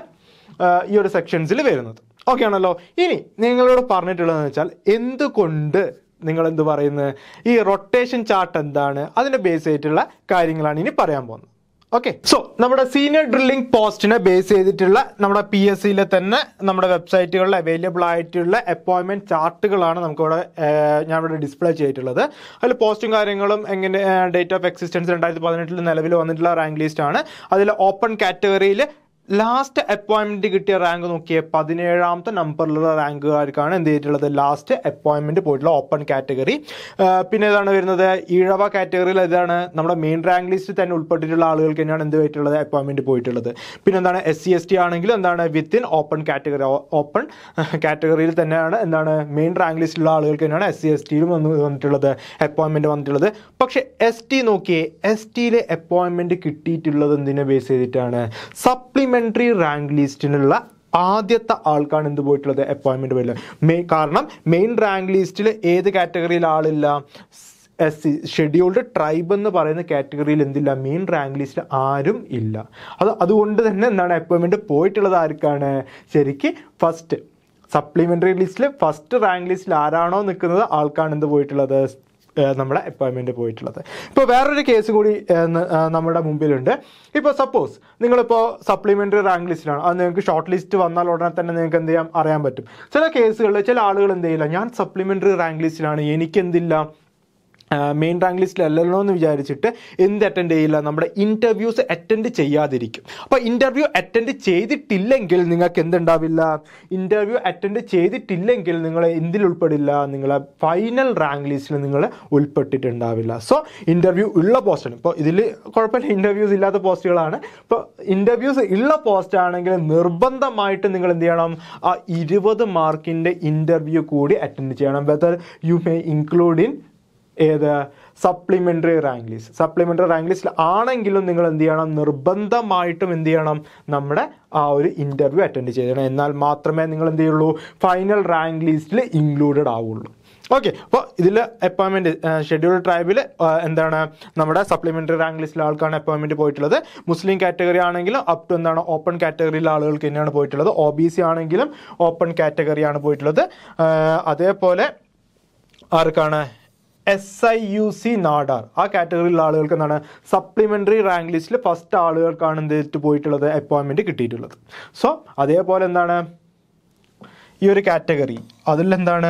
ഈ ഒരു സെക്ഷൻസിൽ വരുന്നത് ഓക്കെ ആണല്ലോ ഇനി നിങ്ങളോട് പറഞ്ഞിട്ടുള്ളതെന്ന് വെച്ചാൽ എന്തുകൊണ്ട് നിങ്ങൾ എന്ത് പറയുന്നത് ഈ റൊട്ടേഷൻ ചാർട്ട് എന്താണ് അതിൻ്റെ ബേസ് ആയിട്ടുള്ള കാര്യങ്ങളാണ് ഇനി പറയാൻ പോകുന്നത് ഓക്കെ സോ നമ്മുടെ സീനിയർ ഡ്രില്ലിംഗ് പോസ്റ്റിനെ ബേസ് ചെയ്തിട്ടുള്ള നമ്മുടെ പി എസ് സിയിലെ തന്നെ നമ്മുടെ വെബ്സൈറ്റുകളിൽ അവൈലബിൾ ആയിട്ടുള്ള അപ്പോയിൻമെന്റ് ചാർട്ടുകളാണ് നമുക്കിവിടെ ഞാൻ ഇവിടെ ഡിസ്പ്ലേ ചെയ്തിട്ടുള്ളത് അതിൽ പോസ്റ്റും കാര്യങ്ങളും എങ്ങനെ ഡേറ്റ് ഓഫ് എക്സിസ്റ്റൻസ് രണ്ടായിരത്തി പതിനെട്ടിൽ നിലവിൽ വന്നിട്ടുള്ള റാങ്ക് ലിസ്റ്റ് ആണ് അതിൽ ഓപ്പൺ കാറ്റഗറിയിൽ ലാസ്റ്റ് അപ്പോയിൻമെന്റ് കിട്ടിയ റാങ്ക് നോക്കിയേ പതിനേഴാമത്തെ നമ്പറിലുള്ള റാങ്കുകാർക്കാണ് എന്ത് ചെയ്തിട്ടുള്ളത് ലാസ്റ്റ് അപ്പോയിൻമെന്റ് പോയിട്ടുള്ള ഓപ്പൺ കാറ്റഗറി പിന്നെ ഏതാണ് വരുന്നത് ഈഴവ കാറ്റഗറിയിൽ ഏതാണ് നമ്മുടെ മെയിൻ റാങ്ക് ലിസ്റ്റിൽ തന്നെ ഉൾപ്പെട്ടിട്ടുള്ള ആളുകൾക്ക് തന്നെയാണ് എന്ത് പോയിട്ടുള്ളത് അപ്പോയിൻമെന്റ് പോയിട്ടുള്ളത് പിന്നെ എന്താണ് എസ് സി എസ് ടി ആണെങ്കിലും എന്താണ് വിത്തിൻ ഓപ്പൺ കാറ്റഗറി ഓപ്പൺ കാറ്റഗറിയിൽ തന്നെയാണ് എന്താണ് മെയിൻ റാങ്ക് ലിസ്റ്റിലുള്ള ആളുകൾക്ക് തന്നെയാണ് എസ് സി എസ് ടിയിലും വന്ന് വന്നിട്ടുള്ളത് അപ്പോയിൻമെന്റ് വന്നിട്ടുള്ളത് പക്ഷേ എസ് ടി നോക്കിയേ എസ് ടിയിലെ അപ്പോയിൻമെന്റ് കിട്ടിയിട്ടുള്ളത് എന്തിനെ ബേസ് ചെയ്തിട്ടാണ് സപ്ലിമെന്ററി റാങ്ക് ലിസ്റ്റിനുള്ള ആദ്യത്തെ ആൾക്കാണ് എന്ത് പോയിട്ടുള്ളത് അപ്പോയിൻമെന്റ് പോയില്ല മെയ് കാരണം മെയിൻ റാങ്ക് ലിസ്റ്റിൽ ഏത് കാറ്റഗറിയിൽ ആളില്ല എസ് സി ഷെഡ്യൂൾഡ് ട്രൈബ് എന്ന് പറയുന്ന കാറ്റഗറിയിൽ എന്തില്ല മെയിൻ റാങ്ക് ലിസ്റ്റിൽ ആരും ഇല്ല അത് അതുകൊണ്ട് തന്നെ എന്താണ് അപ്പോയിൻമെന്റ് പോയിട്ടുള്ളത് ആർക്കാണ് ശരിക്ക് ഫസ്റ്റ് സപ്ലിമെന്ററി ലിസ്റ്റിൽ ഫസ്റ്റ് റാങ്ക് ലിസ്റ്റിൽ ആരാണോ നിൽക്കുന്നത് ആൾക്കാണ് എന്ത് പോയിട്ടുള്ളത് ഏഹ് നമ്മുടെ അപ്പോയിൻമെന്റ് പോയിട്ടുള്ളത് ഇപ്പോൾ വേറൊരു കേസ് കൂടി ഏഹ് ന- ഏഹ് നമ്മുടെ മുമ്പിലുണ്ട് ഇപ്പോൾ സപ്പോസ് നിങ്ങളിപ്പോൾ സപ്ലിമെന്ററി റാങ്ക് ലിസ്റ്റിലാണ് അത് നിങ്ങൾക്ക് ഷോർട്ട് ലിസ്റ്റ് വന്നാൽ ഉടനെ തന്നെ നിങ്ങൾക്ക് എന്ത് ചെയ്യാം അറിയാൻ പറ്റും ചില കേസുകളിൽ ചില ആളുകൾ എന്ത് ചെയ്യില്ല ഞാൻ സപ്ലിമെന്ററി റാങ്ക് ലിസ്റ്റിലാണ് എനിക്ക് എന്തില്ല മെയിൻ റാങ്ക് ലിസ്റ്റിലല്ലല്ലോ എന്ന് വിചാരിച്ചിട്ട് എന്ത് അറ്റൻഡ് ചെയ്യില്ല നമ്മുടെ ഇൻ്റർവ്യൂസ് അറ്റൻഡ് ചെയ്യാതിരിക്കും അപ്പോൾ ഇൻ്റർവ്യൂ അറ്റൻഡ് ചെയ്തിട്ടില്ലെങ്കിൽ നിങ്ങൾക്ക് എന്തുണ്ടാവില്ല ഇൻ്റർവ്യൂ അറ്റൻഡ് ചെയ്തിട്ടില്ലെങ്കിൽ നിങ്ങൾ എന്തിൽ ഉൾപ്പെടില്ല നിങ്ങളെ ഫൈനൽ റാങ്ക് ലിസ്റ്റിൽ നിങ്ങൾ ഉൾപ്പെട്ടിട്ടുണ്ടാവില്ല സോ ഇൻ്റർവ്യൂ ഉള്ള പോസ്റ്റാണ് ഇപ്പോൾ ഇതിൽ കുഴപ്പമില്ല ഇൻ്റർവ്യൂസ് ഇല്ലാത്ത പോസ്റ്റുകളാണ് ഇപ്പോൾ ഇൻ്റർവ്യൂസ് ഉള്ള പോസ്റ്റ് ആണെങ്കിൽ നിർബന്ധമായിട്ട് നിങ്ങൾ എന്ത് ചെയ്യണം ആ ഇരുപത് മാർക്കിൻ്റെ ഇൻ്റർവ്യൂ കൂടി അറ്റൻഡ് ചെയ്യണം whether you may include in ഏത് supplementary rank list supplementary rank ലിസ്റ്റിൽ ആണെങ്കിലും നിങ്ങൾ എന്ത് ചെയ്യണം നിർബന്ധമായിട്ടും എന്ത് ചെയ്യണം നമ്മുടെ ആ ഒരു ഇൻ്റർവ്യൂ അറ്റൻഡ് ചെയ്യണം എന്നാൽ മാത്രമേ നിങ്ങൾ എന്ത് ചെയ്യുള്ളൂ ഫൈനൽ റാങ്ക് ലിസ്റ്റിൽ ഇൻക്ലൂഡഡ് ആവുള്ളൂ ഓക്കെ അപ്പോൾ ഇതിൽ അപ്പോയിൻമെൻറ്റ് ഷെഡ്യൂൾഡ് ട്രൈബിൽ എന്താണ് നമ്മുടെ സപ്ലിമെൻ്ററി റാങ്ക് ലിസ്റ്റിലെ ആൾക്കാണ് അപ്പോയിൻമെൻറ്റ് പോയിട്ടുള്ളത് മുസ്ലിം കാറ്റഗറി ആണെങ്കിലും അപ് ടു എന്താണ് ഓപ്പൺ കാറ്റഗറിയിലെ ആളുകൾക്ക് തന്നെയാണ് പോയിട്ടുള്ളത് ഒ ബി സി ആണെങ്കിലും ഓപ്പൺ കാറ്റഗറിയാണ് പോയിട്ടുള്ളത് ആ, അതേപോലെ ആർക്കാണ് S I U C Nadar ആ കാറ്റഗറിയിലുള്ള ആളുകൾക്ക് എന്താണ് സപ്ലിമെന്ററി റാങ്ക് ലിസ്റ്റിൽ ഫസ്റ്റ് ആളുകൾക്കാണ് എന്ത് ചെയ്തിട്ട് പോയിട്ടുള്ളത് അപ്പോയിൻമെന്റ് കിട്ടിയിട്ടുള്ളത് സോ അതേപോലെ എന്താണ് ഈ ഒരു കാറ്റഗറി അതിൽ എന്താണ്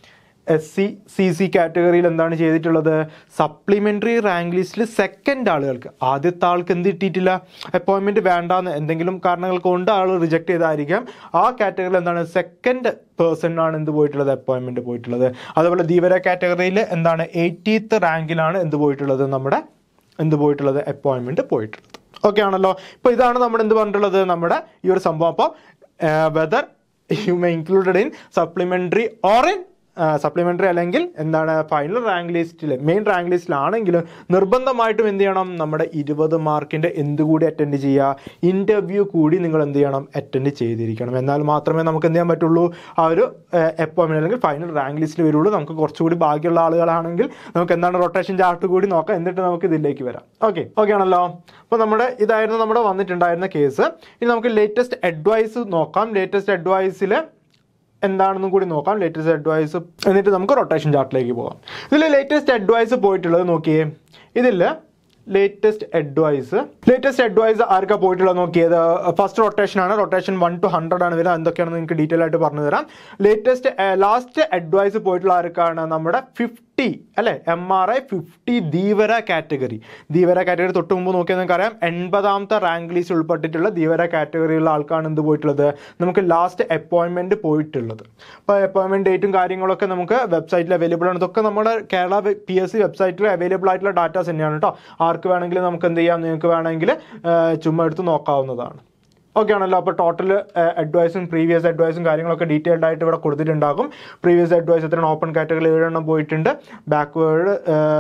എസ് സി സി സി കാറ്റഗറിയിൽ എന്താണ് ചെയ്തിട്ടുള്ളത് സപ്ലിമെന്ററി റാങ്ക് ലിസ്റ്റിൽ സെക്കൻഡ് ആളുകൾക്ക് ആദ്യത്തെ ആൾക്ക് എന്ത് കിട്ടിയിട്ടില്ല അപ്പോയിൻമെന്റ് വേണ്ടാന്ന് എന്തെങ്കിലും കാരണങ്ങൾ കൊണ്ട് ആൾ റിജക്ട് ചെയ്തായിരിക്കാം ആ കാറ്റഗറിയിൽ എന്താണ് സെക്കൻഡ് പേഴ്സണിനാണ് എന്ത് പോയിട്ടുള്ളത് അപ്പോയിൻമെന്റ് പോയിട്ടുള്ളത് അതുപോലെ ധീവര കാറ്റഗറിയിൽ എന്താണ് എയ്റ്റീത്ത് റാങ്കിലാണ് എന്ത് പോയിട്ടുള്ളത് നമ്മുടെ എന്ത് പോയിട്ടുള്ളത് അപ്പോയിൻമെന്റ് പോയിട്ടുള്ളത് ഓക്കെ ആണല്ലോ ഇപ്പോൾ ഇതാണ് നമ്മുടെ എന്ത് പറഞ്ഞിട്ടുള്ളത് നമ്മുടെ ഈ ഒരു സംഭവം അപ്പോൾ whether you may included in supplementary or in supplementary അല്ലെങ്കിൽ എന്താണ് ഫൈനൽ റാങ്ക് ലിസ്റ്റിൽ മെയിൻ റാങ്ക് ലിസ്റ്റിലാണെങ്കിലും നിർബന്ധമായിട്ടും എന്ത് ചെയ്യണം നമ്മുടെ ഇരുപത് മാർക്കിൻ്റെ എന്തുകൂടി അറ്റൻഡ് ചെയ്യുക ഇൻ്റർവ്യൂ കൂടി നിങ്ങൾ എന്ത് ചെയ്യണം അറ്റൻഡ് ചെയ്തിരിക്കണം എന്നാൽ മാത്രമേ നമുക്ക് എന്ത് ചെയ്യാൻ പറ്റുള്ളൂ ആ ഒരു അപ്പോയിൻമെൻറ്റ് അല്ലെങ്കിൽ ഫൈനൽ റാങ്ക് ലിസ്റ്റിൽ വരുള്ളൂ നമുക്ക് കുറച്ചുകൂടി ഭാഗ്യമുള്ള ആളുകളാണെങ്കിൽ നമുക്ക് എന്താണ് റൊട്ടേഷൻ ചാർട്ട് കൂടി നോക്കാം എന്നിട്ട് നമുക്ക് ഇതിലേക്ക് വരാം ഓക്കെ ഓക്കെ ആണല്ലോ അപ്പോൾ നമ്മുടെ ഇതായിരുന്നു നമ്മുടെ വന്നിട്ടുണ്ടായിരുന്ന കേസ് ഇനി നമുക്ക് ലേറ്റസ്റ്റ് അഡ്വൈസ് നോക്കാം ലേറ്റസ്റ്റ് അഡ്വൈസിൽ എന്താണെന്നും കൂടി നോക്കാം ലേറ്റസ്റ്റ് അഡ്വൈസ് എന്നിട്ട് നമുക്ക് റൊട്ടേഷൻ ചാർട്ടിലേക്ക് പോകാം ഇതിൽ ലേറ്റസ്റ്റ് അഡ്വൈസ് പോയിട്ടുള്ളത് നോക്കിയേ ഇതിൽ ലേറ്റസ്റ്റ് അഡ്വൈസ് ലേറ്റസ്റ്റ് അഡ്വൈസ് ആർക്കാ പോയിട്ടുള്ളത് നോക്കിയത് ഫസ്റ്റ് റൊട്ടേഷൻ ആണ് റൊട്ടേഷൻ വൺ ടു ഹൺഡ്രഡ് ആണ് വരുന്നത് എന്തൊക്കെയാണെന്ന് നിങ്ങൾക്ക് ഡീറ്റെയിൽ ആയിട്ട് പറഞ്ഞു തരാം ലേറ്റസ്റ്റ് ലാസ്റ്റ് അഡ്വൈസ് പോയിട്ടുള്ള ആർക്കാണ് നമ്മുടെ ഫിഫ്റ്റി അല്ലെ M R I fifty Dheevara category Dheevara category തൊട്ട് മുമ്പ് നോക്കിയാൽ നിങ്ങൾക്ക് അറിയാം എൺപതാമത്തെ റാങ്ക് ലിസ്റ്റ് ഉൾപ്പെട്ടിട്ടുള്ള ധീവര കാറ്റഗറിയുള്ള ആൾക്കാണ് എന്ത് പോയിട്ടുള്ളത് നമുക്ക് ലാസ്റ്റ് അപ്പോയിൻമെന്റ് പോയിട്ടുള്ളത് അപ്പോൾ അപ്പോയിൻമെന്റ് ഡേറ്റും കാര്യങ്ങളൊക്കെ നമുക്ക് വെബ്സൈറ്റിൽ അവൈലബിൾ ആണ് ഇതൊക്കെ നമ്മുടെ കേരള പി എസ് സി വെബ്സൈറ്റിൽ അവൈലബിൾ ആയിട്ടുള്ള ഡാറ്റാസ് തന്നെയാണ് കേട്ടോ ആർക്ക് വേണമെങ്കിലും നമുക്ക് എന്ത് ചെയ്യാം നിങ്ങൾക്ക് വേണമെങ്കിൽ ചുമ്മാ എടുത്ത് നോക്കാവുന്നതാണ് ഓക്കെ ആണല്ലോ അപ്പോൾ ടോട്ടൽ അഡ്വൈസും പ്രീവിയസ് അഡ്വൈസും കാര്യങ്ങളൊക്കെ ഡീറ്റെയിൽഡ് ആയിട്ട് ഇവിടെ കൊടുത്തിട്ടുണ്ടാകും പ്രീവിയസ് അഡ്വൈസ് എത്ര ഓപ്പൺ കാറ്റഗറിയിൽ ഏഴെണ്ണം പോയിട്ടുണ്ട് ബാക്ക്വേർഡ്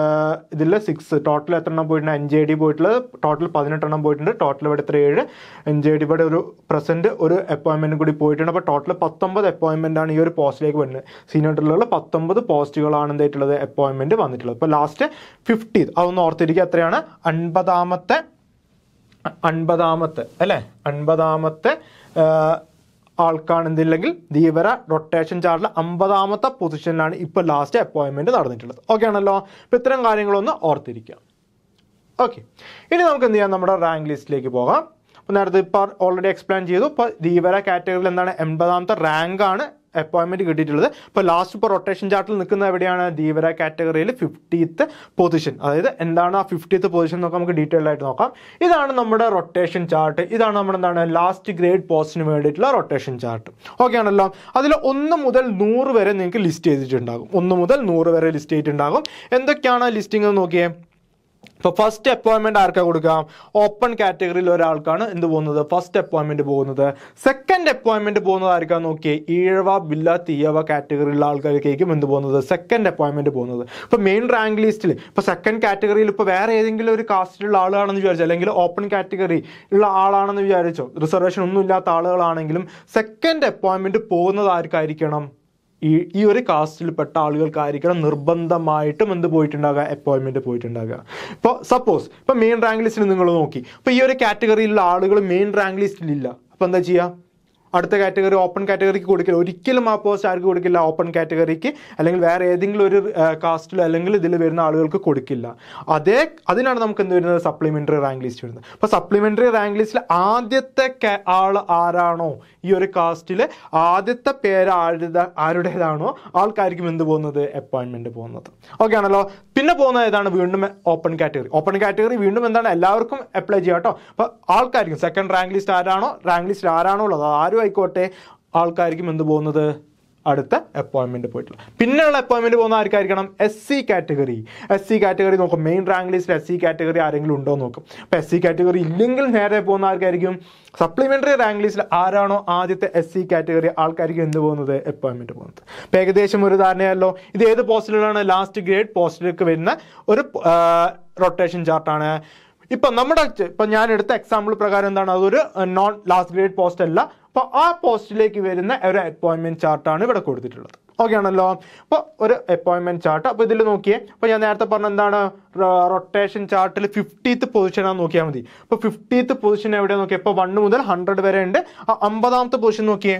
ഇതിൽ സിക്സ് ടോട്ടൽ എത്ര എണ്ണം പോയിട്ടുണ്ട് എൻ ജെ ഡി പോയിട്ടുള്ളത് ടോട്ടൽ പതിനെട്ടെണ്ണം പോയിട്ടുണ്ട് ടോട്ടൽ ഇവിടെ എത്ര ഏഴ് എൻ ജെ ഡി ഇവിടെ ഒരു പ്രസന്റ് ഒരു അപ്പോയിൻമെന്റ് കൂടി പോയിട്ടുണ്ട് അപ്പോൾ ടോട്ടൽ പത്തൊമ്പത് അപ്പോയിൻമെന്റ് ആണ് ഈ ഒരു പോസ്റ്റിലേക്ക് വരുന്നത് സീനിയർ ഡ്രില്ലുള്ള പത്തൊമ്പത് പോസ്റ്റുകളാണ് എന്തായിട്ടുള്ളത് അപ്പോയിൻമെന്റ് വന്നിട്ടുള്ളത് ഇപ്പോൾ ലാസ്റ്റ് ഫിഫ്റ്റി അതൊന്ന് ഓർത്തിരിക്കുക എത്രയാണ് അൻപതാമത്തെ അൻപതാമത്തെ അല്ലേ അൻപതാമത്തെ ആ, ആൾക്കാണ് എന്തില്ലെങ്കിൽ ധീവര റൊട്ടേഷൻ ചാർട്ടിൽ അമ്പതാമത്തെ പൊസിഷനിലാണ് ഇപ്പോൾ ലാസ്റ്റ് അപ്പോയിൻമെന്റ് നടന്നിട്ടുള്ളത് ഓക്കെ ആണല്ലോ അപ്പോൾ ഇത്തരം കാര്യങ്ങളൊന്ന് ഓർത്തിരിക്കുക ഓക്കെ ഇനി നമുക്ക് എന്ത് ചെയ്യാം നമ്മുടെ റാങ്ക് ലിസ്റ്റിലേക്ക് പോകാം അപ്പോൾ നേരത്തെ ഇപ്പോൾ ഓൾറെഡി എക്സ്പ്ലെയിൻ ചെയ്തു ഇപ്പോൾ ധീവര കാറ്റഗറിയിൽ എന്താണ് എൺപതാമത്തെ റാങ്ക് ആണ് അപ്പോയിൻമെൻറ്റ് കിട്ടിയിട്ടുള്ളത് ഇപ്പോൾ ലാസ്റ്റ് ഇപ്പോൾ റൊട്ടേഷൻ ചാർട്ടിൽ നിൽക്കുന്ന എവിടെയാണ് ധീവര കാറ്റഗറിയിൽ ഫിഫ്റ്റീത്ത് പൊസിഷൻ അതായത് എന്താണ് ആ ഫിഫ്റ്റീത്ത് പൊസിഷൻ എന്നൊക്കെ നമുക്ക് ഡീറ്റെയിൽ ആയിട്ട് നോക്കാം ഇതാണ് നമ്മുടെ റൊട്ടേഷൻ ചാർട്ട് ഇതാണ് നമ്മുടെ എന്താണ് ലാസ്റ്റ് ഗ്രേഡ് പോസ്റ്റിന് വേണ്ടിയിട്ടുള്ള റൊട്ടേഷൻ ചാർട്ട് ഓക്കെ ആണല്ലോ അതിൽ ഒന്ന് മുതൽ നൂറ് വരെ നിങ്ങൾക്ക് ലിസ്റ്റ് ചെയ്തിട്ടുണ്ടാകും ഒന്ന് മുതൽ നൂറ് വരെ ലിസ്റ്റ് ചെയ്തിട്ടുണ്ടാകും എന്തൊക്കെയാണ് ലിസ്റ്റിംഗ് എന്ന് നോക്കിയേ ഇപ്പോൾ ഫസ്റ്റ് അപ്പോയിൻമെന്റ് ആർക്കാ കൊടുക്കാം ഓപ്പൺ കാറ്റഗറിയിൽ ഒരാൾക്കാണ് എന്ത് പോകുന്നത് ഫസ്റ്റ് അപ്പോയിൻമെന്റ് പോകുന്നത് സെക്കൻഡ് അപ്പോയിൻമെന്റ് പോകുന്നത് ആർക്കാ നോക്കിയേ ഈഴവ ബില്ല തീയവ കാറ്റഗറിയിലുള്ള ആൾക്കാർക്കായിരിക്കും എന്ത് പോകുന്നത് സെക്കൻഡ് അപ്പോയിൻമെന്റ് പോകുന്നത് ഇപ്പോൾ മെയിൻ റാങ്ക് ലിസ്റ്റിൽ ഇപ്പോൾ സെക്കൻഡ് കാറ്റഗറിയിൽ ഇപ്പോൾ വേറെ ഏതെങ്കിലും ഒരു കാസ്റ്റിലുള്ള ആളാണെന്ന് വിചാരിച്ചോ അല്ലെങ്കിൽ ഓപ്പൺ കാറ്റഗറി ഉള്ള ആളാണെന്ന് വിചാരിച്ചോ റിസർവേഷൻ ഒന്നും ഇല്ലാത്ത ആളുകളാണെങ്കിലും സെക്കൻഡ് അപ്പോയിൻമെന്റ് പോകുന്നത് ആർക്കായിരിക്കണം ഈ ഈ ഒരു കാസ്റ്റിൽപ്പെട്ട ആളുകൾക്കായിരിക്കണം നിർബന്ധമായിട്ടും എന്ത് പോയിട്ടുണ്ടാകുക അപ്പോയിൻമെന്റ് പോയിട്ടുണ്ടാകുക ഇപ്പോൾ സപ്പോസ് ഇപ്പോൾ മെയിൻ റാങ്ക് ലിസ്റ്റിൽ നിങ്ങൾ നോക്കി ഇപ്പോൾ ഈ ഒരു കാറ്റഗറിയിലുള്ള ആളുകൾ മെയിൻ റാങ്ക് ലിസ്റ്റിലില്ല അപ്പോൾ എന്താ ചെയ്യുക അടുത്ത കാറ്റഗറി ഓപ്പൺ കാറ്റഗറിക്ക് കൊടുക്കില്ല ഒരിക്കലും ആ പോസ്റ്റ് ആർക്ക് കൊടുക്കില്ല ഓപ്പൺ കാറ്റഗറിക്ക് അല്ലെങ്കിൽ വേറെ ഏതെങ്കിലും ഒരു കാസ്റ്റിലോ അല്ലെങ്കിൽ ഇതിൽ വരുന്ന ആളുകൾക്ക് കൊടുക്കില്ല അതേ അതിനാണ് നമുക്ക് എന്ത് വരുന്നത് സപ്ലിമെൻ്ററി റാങ്ക് ലിസ്റ്റ് വരുന്നത് അപ്പോൾ സപ്ലിമെൻ്ററി റാങ്ക് ലിസ്റ്റിൽ ആദ്യത്തെ ca- ആൾ ആരാണോ ഈ ഒരു കാസ്റ്റിൽ ആദ്യത്തെ പേര് ആരുടെ ആരുടേതാണോ ആൾക്കാർക്കും എന്ത് പോകുന്നത് അപ്പോയിൻമെന്റ് പോകുന്നത് ഓക്കെ ആണല്ലോ പിന്നെ പോകുന്നത് ഏതാണ് വീണ്ടും ഓപ്പൺ കാറ്റഗറി ഓപ്പൺ കാറ്റഗറി വീണ്ടും എന്താണ് എല്ലാവർക്കും അപ്ലൈ ചെയ്യാം കേട്ടോ അപ്പോൾ ആൾക്കാർക്കും സെക്കൻഡ് റാങ്ക് ലിസ്റ്റ് ആരാണോ റാങ്ക് ലിസ്റ്റ് ആരാണോ ഉള്ളത് ആരും ആയിക്കോട്ടെ ആൾക്കാർക്കും എന്ത് പോകുന്നത് അടുത്ത അപ്പോയിൻമെന്റ് പോയിട്ടുള്ള പിന്നെയുള്ള അപ്പോയിൻമെന്റ് പോകുന്ന ആർക്കായിരിക്കണം S C category S C category നോക്കും മെയിൻ റാങ്ക് ലിസ്റ്റിൽ എസ് സി കാറ്റഗറി ആരെങ്കിലും ഉണ്ടോ എന്ന് നോക്കും അപ്പോൾ എസ് സി കാറ്റഗറി ഇല്ലെങ്കിൽ നേരെ പോകുന്ന ആർക്കായിരിക്കും സപ്ലിമെന്ററി റാങ്ക് ലിസ്റ്റിൽ ആരാണോ ആദ്യത്തെ എസ് സി കാറ്റഗറി ആൾക്കാർക്ക് എന്ത് പോകുന്നത് അപ്പോയിൻമെന്റ് പോകുന്നത് അപ്പോൾ ഏകദേശം ഒരു ധാരണയല്ലോ ഇത് ഏത് പോസ്റ്റിലാണ് ലാസ്റ്റ് ഗ്രേഡ് പോസ്റ്റിലേക്ക് വരുന്ന ഒരു റൊട്ടേഷൻ ചാർട്ടാണ് ഇപ്പൊ നമ്മുടെ ചെ- ഇപ്പൊ ഞാൻ എടുത്ത എക്സാമ്പിൾ പ്രകാരം എന്താണ് അതൊരു നോൺ ലാസ്റ്റ് ഗ്രേഡ് പോസ്റ്റ് അല്ല അപ്പൊ ആ പോസ്റ്റിലേക്ക് വരുന്ന ഒരു അപ്പോയിന്റ്മെന്റ് ചാർട്ടാണ് ഇവിടെ കൊടുത്തിട്ടുള്ളത് ഓക്കെ ആണല്ലോ അപ്പോൾ ഒരു അപ്പോയിന്റ്മെന്റ് ചാർട്ട് അപ്പോൾ ഇതിൽ നോക്കിയേ അപ്പോൾ ഞാൻ നേരത്തെ പറഞ്ഞ എന്താണ് റൊട്ടേഷൻ ചാർട്ടിൽ ഫിഫ്റ്റീത്ത് പൊസിഷനാണ് നോക്കിയാൽ മതി അപ്പോൾ ഫിഫ്റ്റീത്ത് പൊസിഷൻ എവിടെ നോക്കിയേ ഇപ്പോൾ വൺ മുതൽ ഹൺഡ്രഡ് വരെ ഉണ്ട് ആ അമ്പതാമത്തെ പൊസിഷൻ നോക്കിയേ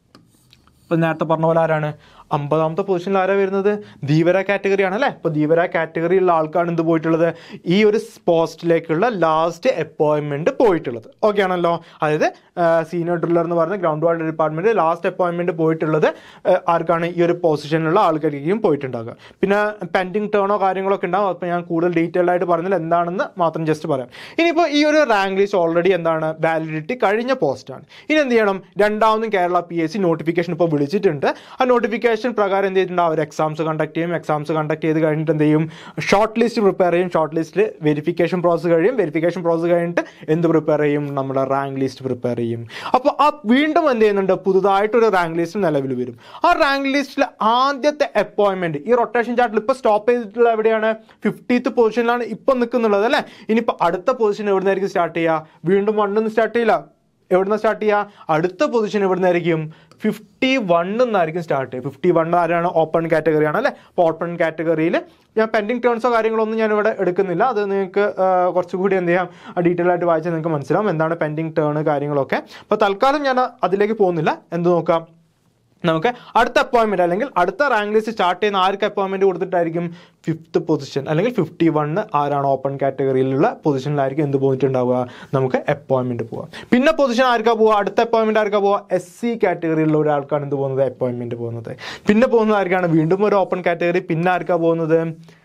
ഇപ്പം നേരത്തെ പറഞ്ഞ പോലെ ആരാണ് അമ്പതാമത്തെ പൊസിഷനിൽ ആരാ വരുന്നത് ധീവര കാറ്റഗറി ആണ് അല്ലേ അപ്പോൾ ധീവര കാറ്റഗറിയിലുള്ള ആൾക്കാണ് എന്ത് പോയിട്ടുള്ളത് ഈ ഒരു പോസ്റ്റിലേക്കുള്ള ലാസ്റ്റ് അപ്പോയിൻമെന്റ് പോയിട്ടുള്ളത് ഓക്കെ ആണല്ലോ അതായത് സീനിയർ ഡ്രില്ലർ എന്ന് പറഞ്ഞ ഗ്രൗണ്ട് വാട്ടർ ഡിപ്പാർട്ട്മെന്റ് ലാസ്റ്റ് അപ്പോയിൻമെന്റ് പോയിട്ടുള്ളത് ആ, ആർക്കാണ് ഈ ഒരു പൊസിഷനിലുള്ള ആൾക്കാർക്കും പോയിട്ടുണ്ടാകുക പിന്നെ പെൻഡിങ് ടേണോ കാര്യങ്ങളൊക്കെ ഉണ്ടാകും അപ്പോൾ ഞാൻ കൂടുതൽ ഡീറ്റെയിൽഡ് ആയിട്ട് പറഞ്ഞാൽ എന്താണെന്ന് മാത്രം ജസ്റ്റ് പറയാം ഇനിയിപ്പോൾ ഈ ഒരു റാങ്ക് ലിസ്റ്റ് ഓൾറെഡി എന്താണ് വാലിഡിറ്റി കഴിഞ്ഞ പോസ്റ്റാണ് ഇനി എന്ത് ചെയ്യണം രണ്ടാമതും Kerala P S C notification ഇപ്പോൾ വിളിച്ചിട്ടുണ്ട് ആ നോട്ടിഫിക്കേഷൻ പ്രകാരം എന്ത് ചെയ്തിട്ടുണ്ട് അവർ എക്സാംസ് കണ്ടക്ട് ചെയ്യും എക്സാംസ് കണ്ടക്ട് ചെയ്ത് കഴിഞ്ഞിട്ട് എന്ത് ചെയ്യും ഷോർട്ട് ലിസ്റ്റ് പ്രിപ്പയർ ചെയ്യും ഷോർട്ട് ലിസ്റ്റ് വെരിഫിക്കേഷൻ പ്രോസസ്സ് കഴിയും വെരിഫിക്കേഷൻ പ്രോസസ്സ് കഴിഞ്ഞിട്ട് എന്ത് പ്രിപ്പയർ ചെയ്യും നമ്മുടെ റാങ്ക് ലിസ്റ്റ് പ്രിപ്പയർ ചെയ്യും അപ്പോൾ ആ വീണ്ടും എന്ത് ചെയ്യുന്നുണ്ട് പുതുതായിട്ടൊരു റാങ്ക് ലിസ്റ്റ് നിലവിൽ വരും ആ റാങ്ക് ലിസ്റ്റിൽ ആദ്യത്തെ അപ്പോയിൻമെന്റ് ഈ റൊട്ടേഷൻ ചാർട്ടിൽ ഇപ്പോൾ സ്റ്റോപ്പ് ചെയ്തിട്ടുള്ള എവിടെയാണ് ഫിഫ്റ്റീത്ത് പൊസിഷനിലാണ് ഇപ്പം നിൽക്കുന്നുള്ളത് അല്ലേ ഇനിയിപ്പോൾ അടുത്ത പൊസിഷൻ എവിടെ നിന്നായിരിക്കും സ്റ്റാർട്ട് ചെയ്യുക വീണ്ടും വണ്ണിന്ന് സ്റ്റാർട്ട് ചെയ്യില്ല എവിടുന്ന സ്റ്റാർട്ട് ചെയ്യുക അടുത്ത പൊസിഷൻ എവിടുന്ന് ആയിരിക്കും ഫിഫ്റ്റി വണ്ണിൽ നിന്നായിരിക്കും സ്റ്റാർട്ട് ചെയ്യുക ഫിഫ്റ്റി വൺ ആരാണ് ഓപ്പൺ കാറ്റഗറി ആണ് അല്ലേ അപ്പോൾ ഓപ്പൺ കാറ്റഗറിയിൽ ഞാൻ പെൻഡിങ് ടേൺസോ കാര്യങ്ങളൊന്നും ഞാൻ ഇവിടെ എടുക്കുന്നില്ല അത് നിങ്ങൾക്ക് ആ, കുറച്ചുകൂടി എന്ത് ചെയ്യാം ഡീറ്റെയിൽ ആയിട്ട് വായിച്ചാൽ നിങ്ങൾക്ക് മനസ്സിലാവും എന്താണ് പെൻഡിങ് ടേൺ കാര്യങ്ങളൊക്കെ അപ്പോൾ തൽക്കാലം ഞാൻ അതിലേക്ക് പോകുന്നില്ല എന്ത് നോക്കാം നമുക്ക് അടുത്ത അപ്പോയിൻമെന്റ് അല്ലെങ്കിൽ അടുത്ത റാങ്ക് ലിസ്റ്റ് സ്റ്റാർട്ട് ചെയ്യുന്ന ആർക്ക് അപ്പോയിൻമെന്റ് കൊടുത്തിട്ടായിരിക്കും ഫിഫ്ത്ത് പൊസിഷൻ അല്ലെങ്കിൽ ഫിഫ്റ്റി വണ്ണ് ആരാണ് ഓപ്പൺ കാറ്റഗറിയിലുള്ള പൊസിഷനിലായിരിക്കും എന്ത് പോയിട്ടുണ്ടാവുക നമുക്ക് അപ്പോയിൻമെന്റ് പോവാം പിന്നെ പൊസിഷൻ ആർക്കാ പോവുക അടുത്ത അപ്പോയിൻമെന്റ് ആർക്കാ പോവുക എസ് സി കാറ്റഗറിയിലുള്ള ഒരാൾക്കാണ് എന്ത് പോകുന്നത് അപ്പോയിൻമെന്റ് പോകുന്നത് പിന്നെ പോകുന്നത് ആർക്കാണ് വീണ്ടും ഒരു ഓപ്പൺ കാറ്റഗറി പിന്നെ ആർക്കാ പോകുന്നത്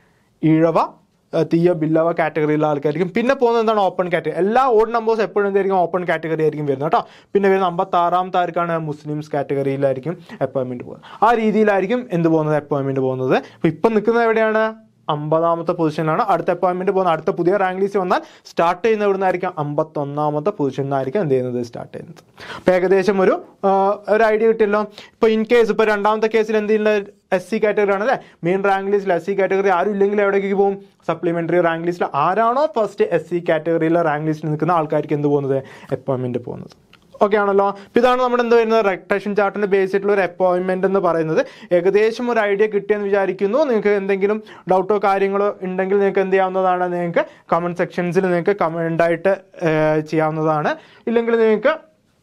ഈഴവ ഏഹ് തീയ ബില്ലവ കാറ്റഗറിയിലുള്ള ആൾക്കായിരിക്കും പിന്നെ പോകുന്നത് എന്താണ് ഓപ്പൺ കാറ്റഗറി എല്ലാ ഓഡ് നമ്പേഴ്സ് എപ്പോഴും എന്തായിരിക്കും ഓപ്പൺ കാറ്റഗറി ആയിരിക്കും വരുന്നത് കേട്ടോ പിന്നെ വരുന്ന അമ്പത്തി ആറാമത്തെ ആർക്കാണ് മുസ്ലിംസ് കാറ്റഗറിയിലായിരിക്കും അപ്പോയിൻമെന്റ് പോകുന്നത് ആ രീതിയിലായിരിക്കും എന്ത് പോകുന്നത് അപ്പോയിൻമെന്റ് പോകുന്നത് അപ്പോൾ ഇപ്പം നിൽക്കുന്നത് എവിടെയാണ് അമ്പതാമത്തെ പൊസിഷനിലാണ് അടുത്ത അപ്പോയിൻമെന്റ് പോകുന്നത് അടുത്ത പുതിയ റാങ്ക് ലിസ്റ്റ് വന്നാൽ സ്റ്റാർട്ട് ചെയ്യുന്ന ഇവിടെ നിന്നായിരിക്കും അമ്പത്തൊന്നാമത്തെ പൊസിഷനിൽ നിന്നായിരിക്കും എന്ത് ചെയ്യുന്നത് സ്റ്റാർട്ട് ചെയ്യുന്നത് അപ്പോൾ ഏകദേശം ഒരു ആ, ഒരു ഐഡിയ കിട്ടിയല്ലോ ഇപ്പോൾ ഇൻ കേസ് ഇപ്പോൾ രണ്ടാമത്തെ കേസിൽ എന്ത് ചെയ്യുന്നത് എസ് സി കാറ്റഗറി ആണ് അല്ലേ മെയിൻ റാങ്ക് ലിസ്റ്റിൽ എസ് സി കാറ്റഗറി ആരും ഇല്ലെങ്കിൽ എവിടേക്ക് പോകും സപ്ലിമെന്ററി റാങ്ക് ലിസ്റ്റിൽ ആരാണോ ഫസ്റ്റ് എസ് സി കാറ്റഗറിയിലെ റാങ്ക് ലിസ്റ്റിൽ നിൽക്കുന്ന ആൾക്കാർക്ക് എന്ത് പോകുന്നത് അപ്പോയിൻമെന്റ് പോകുന്നത് ഓക്കെ ആണല്ലോ അപ്പോൾ ഇതാണ് നമ്മുടെ എന്ത് വരുന്നത് റെക്ടേഷൻ ചാർട്ടിന്റെ ബേസ് ആയിട്ടുള്ള ഒരു അപ്പോയിൻമെന്റ് എന്ന് പറയുന്നത് ഏകദേശം ഒരു ഐഡിയ കിട്ടിയെന്ന് വിചാരിക്കുന്നു നിങ്ങൾക്ക് എന്തെങ്കിലും ഡൗട്ടോ കാര്യങ്ങളോ ഉണ്ടെങ്കിൽ നിങ്ങൾക്ക് എന്ത് ചെയ്യാവുന്നതാണ് നിങ്ങൾക്ക് കമന്റ് സെക്ഷൻസിൽ നിങ്ങൾക്ക് കമന്റ് ആയിട്ട് ഏഹ്, ചെയ്യാവുന്നതാണ് ഇല്ലെങ്കിൽ നിങ്ങൾക്ക്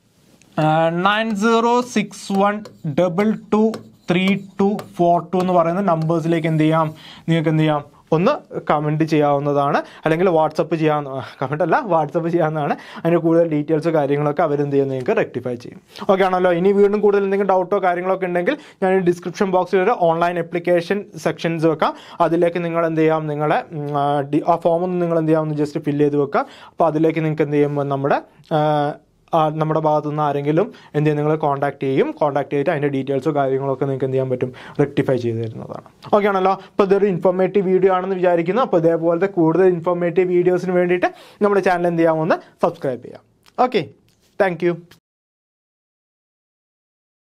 nine zero six one double two three two four two എന്ന് പറയുന്ന നമ്പേഴ്സിലേക്ക് എന്ത് ചെയ്യാം നിങ്ങൾക്ക് എന്ത് ചെയ്യാം ഒന്ന് കമൻറ്റ് ചെയ്യാവുന്നതാണ് അല്ലെങ്കിൽ വാട്സപ്പ് ചെയ്യാവുന്ന കമൻ്റ് അല്ല വാട്സപ്പ് ചെയ്യാവുന്നതാണ് അതിന് കൂടുതൽ ഡീറ്റെയിൽസ് കാര്യങ്ങളൊക്കെ അവരെന്ത് ചെയ്യും നിങ്ങൾക്ക് റെക്ടിഫൈ ചെയ്യും ഓക്കെ ആണല്ലോ ഇനി വീണ്ടും കൂടുതൽ എന്തെങ്കിലും ഡൗട്ടോ കാര്യങ്ങളൊക്കെ ഉണ്ടെങ്കിൽ ഞാൻ ഡിസ്ക്രിപ്ഷൻ ബോക്സിൽ ഒരു ഓൺലൈൻ ആപ്ലിക്കേഷൻ സെക്ഷൻസ് വെക്കാം അതിലേക്ക് നിങ്ങൾ എന്ത് ചെയ്യാം നിങ്ങളെ ഉം, ആ, ഡി- ആ ഫോം ഒന്ന് നിങ്ങൾ എന്ത് ചെയ്യാം ഒന്ന് ജസ്റ്റ് ഫില്ല് ചെയ്ത് വെക്കാം അപ്പോൾ അതിലേക്ക് നിങ്ങൾക്ക് എന്ത് ചെയ്യുമ്പോൾ നമ്മുടെ ആ, ആ, നമ്മുടെ ഭാഗത്തു നിന്ന് ആരെങ്കിലും എന്ത് ചെയ്യും നിങ്ങൾ കോൺടാക്ട് ചെയ്യും കോൺടാക്ട് ചെയ്തിട്ട് അതിൻ്റെ ഡീറ്റെയിൽസോ കാര്യങ്ങളൊക്കെ നിങ്ങൾക്ക് എന്ത് ചെയ്യാൻ പറ്റും റെക്ടിഫൈ ചെയ്ത് തരുന്നതാണ് ഓക്കെ ആണല്ലോ അപ്പോൾ ഇതൊരു ഇൻഫോർമേറ്റീവ് വീഡിയോ ആണെന്ന് വിചാരിക്കുന്നു അപ്പോൾ ഇതേപോലത്തെ കൂടുതൽ ഇൻഫോർമേറ്റീവ് വീഡിയോസിന് വേണ്ടിയിട്ട് നമ്മുടെ ചാനൽ എന്ത് ചെയ്യാമെന്ന് സബ്സ്ക്രൈബ് ചെയ്യാം ഓക്കെ താങ്ക്